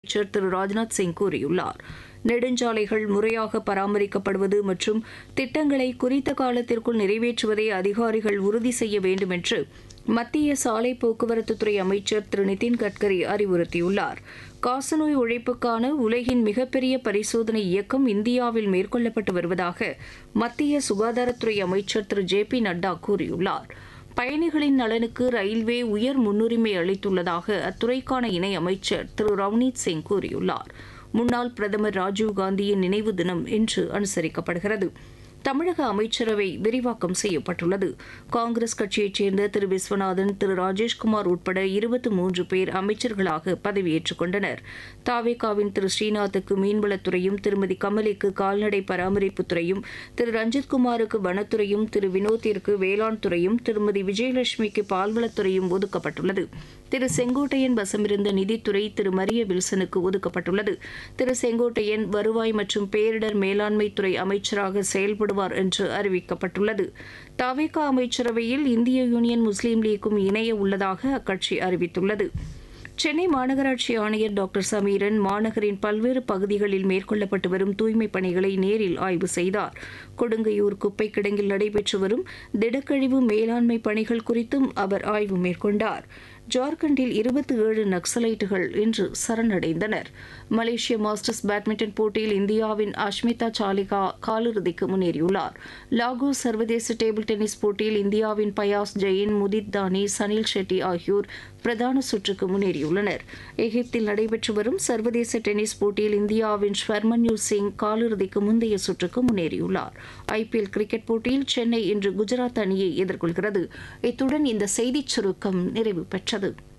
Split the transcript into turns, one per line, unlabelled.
அமைச்சர் திரு ராஜ்நாத் சிங் கூறியுள்ளார் நெடுஞ்சாலைகள் முறையாக பராமரிக்கப்படுவது மற்றும் திட்டங்களை குறித்த காலத்திற்குள் நிறைவேற்றுவதை அதிகாரிகள் உறுதி செய்ய வேண்டும் என்று மத்திய சாலை போக்குவரத்துத்துறை அமைச்சர் திரு நிதின் கட்கரி அறிவுறுத்தியுள்ளார் காசநோய் ஒழிப்புக்கான உலகின் மிகப்பெரிய பரிசோதனை இயக்கம் இந்தியாவில் மேற்கொள்ளப்பட்டு வருவதாக மத்திய சுகாதாரத்துறை அமைச்சர் திரு ஜே பி நட்டா கூறியுள்ளார் பயணிகளின் நலனுக்கு ரயில்வே உயர் முன்னுரிமை அளித்துள்ளதாக அத்துறைக்கான இணை அமைச்சர் திரு ரவ்னீத் சிங் கூறியுள்ளார் முன்னாள் பிரதமர் ராஜீவ்காந்தியின் நினைவு தினம் இன்று அனுசரிக்கப்படுகிறது தமிழக அமைச்சரவை விரிவாக்கம் செய்யப்பட்டுள்ளது காங்கிரஸ் கட்சியைச் சேர்ந்த திரு விஸ்வநாதன் திரு ராஜேஷ்குமார் உட்பட இருபத்தி மூன்று பேர் அமைச்சர்களாக பதவியேற்றுக் கொண்டனர் தாவேகாவின் திரு ஸ்ரீநாத்துக்கு மீன்வளத்துறையும் திருமதி கமலிக்கு கால்நடை பராமரிப்புத்துறையும் திரு ரஞ்சித்குமாருக்கு வனத்துறையும் திரு வினோத்திற்கு வேளாண் துறையும் திருமதி விஜயலட்சுமிக்கு பால்வளத்துறையும் ஒதுக்கப்பட்டுள்ளது திரு செங்கோட்டையன் வசமிருந்த நிதித்துறை திரு மரிய வில்சனுக்கு ஒதுக்கப்பட்டுள்ளது திரு செங்கோட்டையன் வருவாய் மற்றும் பேரிடர் மேலாண்மை துறை அமைச்சராக செயல்படுவார் என்று அறிவிக்கப்பட்டுள்ளது தவேகா அமைச்சரவையில் இந்திய யூனியன் முஸ்லீம் லீக்கும் இணைய உள்ளதாக அக்கட்சி அறிவித்துள்ளது சென்னை மாநகராட்சி ஆணையர் டாக்டர் சமீரன் மாநகரின் பல்வேறு பகுதிகளில் மேற்கொள்ளப்பட்டு வரும் தூய்மைப் பணிகளை நேரில் ஆய்வு செய்தார் கொடுங்கையூர் குப்பை கிடங்கில் நடைபெற்று வரும் திடக்கழிவு மேலாண்மை பணிகள் குறித்தும் அவர் ஆய்வு மேற்கொண்டார் ஜார்க்கண்டில் இருபத்தி ஏழு நக்சலைட்டுகள் இன்று சரணடைந்தனர் மலேசிய மாஸ்டர்ஸ் பேட்மிண்டன் போட்டியில் இந்தியாவின் அஷ்மிதா சாலிகா காலிறுதிக்கு முன்னேறியுள்ளார் லாகோஸ் சர்வதேச டேபிள் டென்னிஸ் போட்டியில் இந்தியாவின் பயாஸ் ஜெயின் முதித் தானி சனில் ஷெட்டி ஆகியோர் பிரதான சுற்றுக்கு முன்னேறியுள்ளனர் எகிப்தில் நடைபெற்று வரும் சர்வதேச டென்னிஸ் போட்டியில் இந்தியாவின் ஸ்வர்மன்யூர் சிங் காலிறுதிக்கு முந்தைய சுற்றுக்கு முன்னேறியுள்ளார் ஐபிஎல் கிரிக்கெட் போட்டியில் சென்னை இன்று குஜராத் அணியை எதிர்கொள்கிறது இத்துடன் இந்த செய்திச் சுருக்கம் நிறைவு பெற்றது